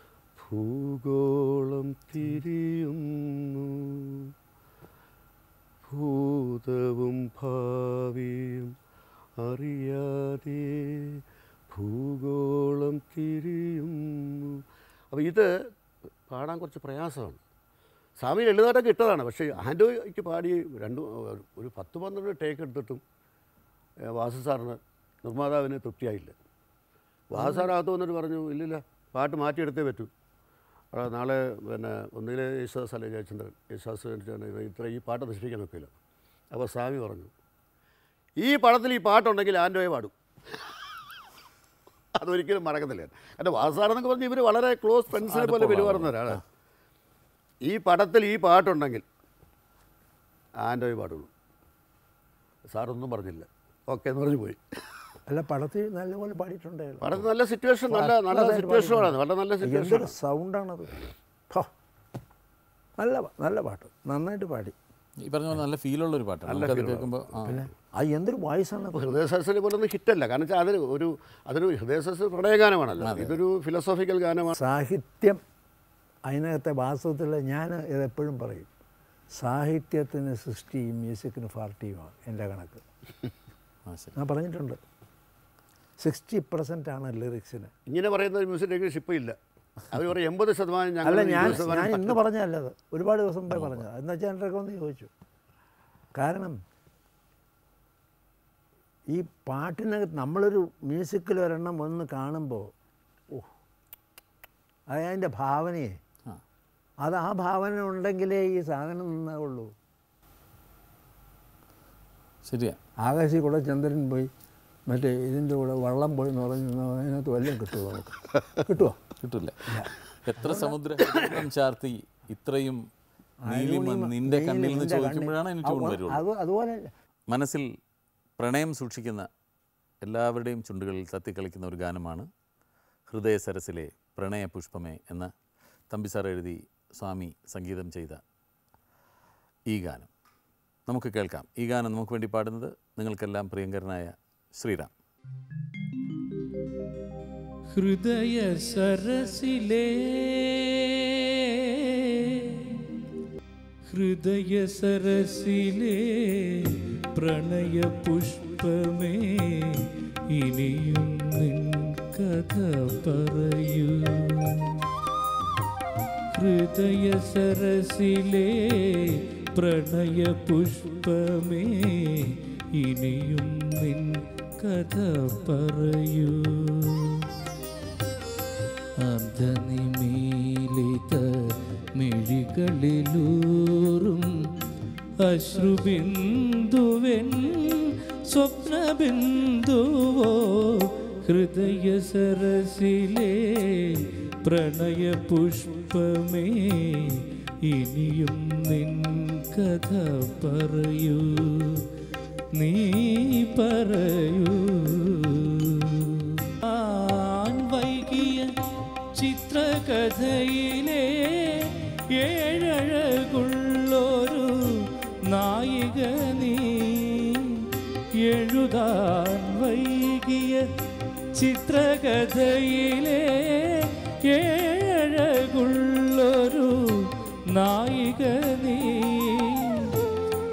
ഭൂഗോളം തിരിയുന്നു ഭൂതവും ഭാവിയും അറിയാതെ ഭൂഗോളം തിരിയുന്നു അപ്പോൾ ഇത് പാടാൻ കുറച്ച് പ്രയാസമാണ് സ്വാമി ലളിതമായിട്ടൊക്കെ ഇട്ടതാണ് പക്ഷേ ആൻഡോയ്ക്ക് പാടി രണ്ട് ഒരു പത്ത് പന്ത്രണ്ട് ടേക്ക് എടുത്തിട്ടും ഏഹ്, വാസു സാറിന് നിർമ്മാതാവിന് തൃപ്തിയായില്ല വാസു സാർ അകത്ത് വന്നിട്ട് പറഞ്ഞു ഇല്ലില്ല പാട്ട് മാറ്റിയെടുത്തേ പറ്റൂ അവിടെ നാളെ പിന്നെ ഒന്നുകിൽ യേശുദാസ് അല്ലെ ജയചന്ദ്രൻ യേശുദാസ് വേണ്ടിയിട്ടാണ് ഇത് ഇത്ര ഈ പാട്ട് നശിപ്പിക്കാൻ ഒക്കില്ല അപ്പോൾ സ്വാമി പറഞ്ഞു ഈ പടത്തിൽ ഈ പാട്ടുണ്ടെങ്കിൽ ആൻഡോയെ പാടും അതൊരിക്കലും മറക്കത്തില്ല എൻ്റെ വാസാറെന്നൊക്കെ പറഞ്ഞ് ഇവർ വളരെ ക്ലോസ് ഫ്രണ്ട്സിനെ പോലെ പെരുമാറുന്നവരാണ് ഈ പടത്തിൽ ഈ പാട്ടുണ്ടെങ്കിൽ ആൻഡോയെ പാടുള്ളൂ സാറൊന്നും പറഞ്ഞില്ല ഓക്കെ എന്ന് പറഞ്ഞു പോയി അല്ല പടത്തിൽ നല്ലപോലെ പാടിയിട്ടുണ്ടായിരുന്നു പടത്തിൽ നല്ല സിറ്റുവേഷൻ നല്ല നല്ല നല്ലതായിട്ട് സിറ്റുവേഷനാണ് വളരെ നല്ല സിറ്റുവേഷൻ എന്തൊരു സൗണ്ടാണത് ഹോ. നല്ല പാ- നല്ല പാട്ട് നന്നായിട്ട് പാടി ഈ പറഞ്ഞ പോലെ നല്ല ഫീലുള്ള ഒരു പാട്ടാണ് നമുക്കത് കേൾക്കുമ്പോൾ ആ പിന്നെ അത് എന്തൊരു വോയിസാണ് അപ്പോൾ ഹൃദയസരസിനെ പോലെ ഒന്നും ഹിറ്റല്ല കാരണം വെച്ചാൽ അതിന് ഒരു അതൊരു ഹൃദയസരസ് പ്രണയഗാനമാണല്ലോ ഇതൊരു ഫിലോസോഫിക്കൽ ഗാനമാണ് സാഹിത്യം അതിനകത്തെ വാസ്തവത്തിൽ ഞാൻ ഇതെപ്പോഴും പറയും സാഹിത്യത്തിന് സൃഷ്ടിയും മ്യൂസിക്കിന് പാർട്ടിയുമാണ് എൻ്റെ കണക്ക് ആ ശരി ഞാൻ പറഞ്ഞിട്ടുണ്ട് സിക്സ്റ്റി പെർസെൻ്റ് ആണ് ലിറിക്സിന് ഇങ്ങനെ പറയുന്ന ഒരു മ്യൂസിക് ഡയറക്ടർ ഇപ്പോൾ ഇല്ല അവർ പറയും എൺപത് ശതമാനം ഞങ്ങൾ അല്ല ഞാൻ ഇരുപത് ശതമാനം ഞാൻ ഇന്ന് പറഞ്ഞതല്ല അത് ഒരുപാട് ദിവസം മുമ്പേ പറഞ്ഞത് എന്ന് വെച്ചാൽ എൻ്റെ ഒന്ന് ചോദിച്ചു കാരണം ഈ പാട്ടിനകത്ത് നമ്മളൊരു മ്യൂസിക്കിൽ ഒരെണ്ണം വന്ന് കാണുമ്പോൾ ഓ അത് അതിൻ്റെ ഭാവനയെ ആ അത് ആ ഭാവന ഉണ്ടെങ്കിലേ ഈ സാധനം നിന്നാവുള്ളൂ ശരിയാ ആകാശി കൂടെ ചന്ദ്രൻ പോയി മറ്റേ ഇതിൻ്റെ കൂടെ വള്ളം പോയി എന്ന് പറഞ്ഞ് നിന്നാ അതിനകത്ത് വല്ലതും കിട്ടുമോ നമുക്ക് കിട്ടുമോ കിട്ടില്ല എത്ര സമുദ്രം ചാർത്തി ഇത്രയും നീലിമ നിന്റെ കണ്ണിൽ നിന്ന് ചോദിക്കുമ്പോഴാണ് എനിക്ക് ഊൺ വരുള്ളൂ അത് അതുപോലെ മനസ്സിൽ പ്രണയം സൂക്ഷിക്കുന്ന എല്ലാവരുടെയും ചുണ്ടുകളിൽ തത്തിക്കളിക്കുന്ന ഒരു ഗാനമാണ് ഹൃദയ സരസിലെ പ്രണയ പുഷ്പമേ എന്ന തമ്പിസാർ എഴുതി സ്വാമി സംഗീതം ചെയ്ത ഈ ഗാനം നമുക്ക് കേൾക്കാം ഈ ഗാനം നമുക്ക് വേണ്ടി പാടുന്നത് നിങ്ങൾക്കെല്ലാം പ്രിയങ്കരനായ ശ്രീറാം ഹൃദയ സരസിലേ ഹൃദയ സരസിലേ പ്രണയ പുഷ്പമേ ഇനിയും നിൻ കഥ പറയൂ ഹൃദയ സരസിലേ പ്രണയ പുഷ്പമേ ഇനിയും നിൻ കഥ പറയൂ അർദ്ധനിമീലിത മിഴികളിലൂറും അശ്രുബിന്ദുവൻ സ്വപ്നബിന്ദുവോ ഹൃദയ സരസിലേ പ്രണയ പുഷ്പമേ ഇനിയും നിൻ കഥ പറയൂ നീ പറയൂ ആൻ വൈകിയ ചിത്രകഥയിലെ ഏഴഴകുള്ളൊരു നായിക നീ എഴുതാൻ വൈകിയ ചിത്രകഥയിലെ ഏഴകുള്ള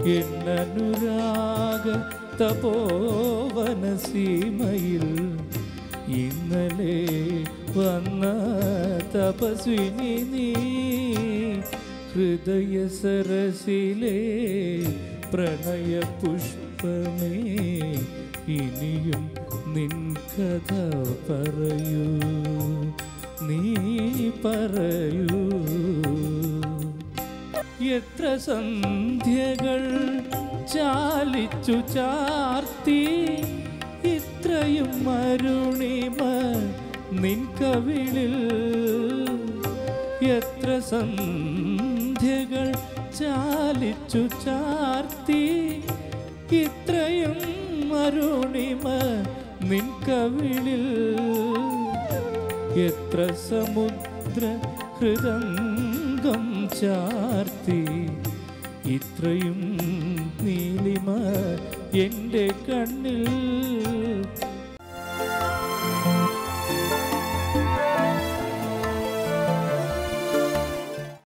എന്നനുരാഗ തപോവന സീമയിൽ ഇന്നലെ വന്ന തപസ്വിനി നീ ഹൃദയ സരസിലെ പ്രണയ പുഷ്പമേ ഇനിയും നിൻ കഥ പറയൂ നീ പറയൂ എത്ര സന്ധ്യകൾ ചാലിച്ചു ചാർത്തി ഇത്രയും അരുണിമ നിൻ കവിളിൽ എത്ര സന്ധ്യകൾ ചാലിച്ചു ചാർത്തി ഇത്രയും അരുണിമ നിൻ കവിളിൽ എത്ര സമുദ്ര ഹൃദംഗം ചാർത്തി ഇത്രയും നീലിമ എൻ്റെ കണ്ണിൽ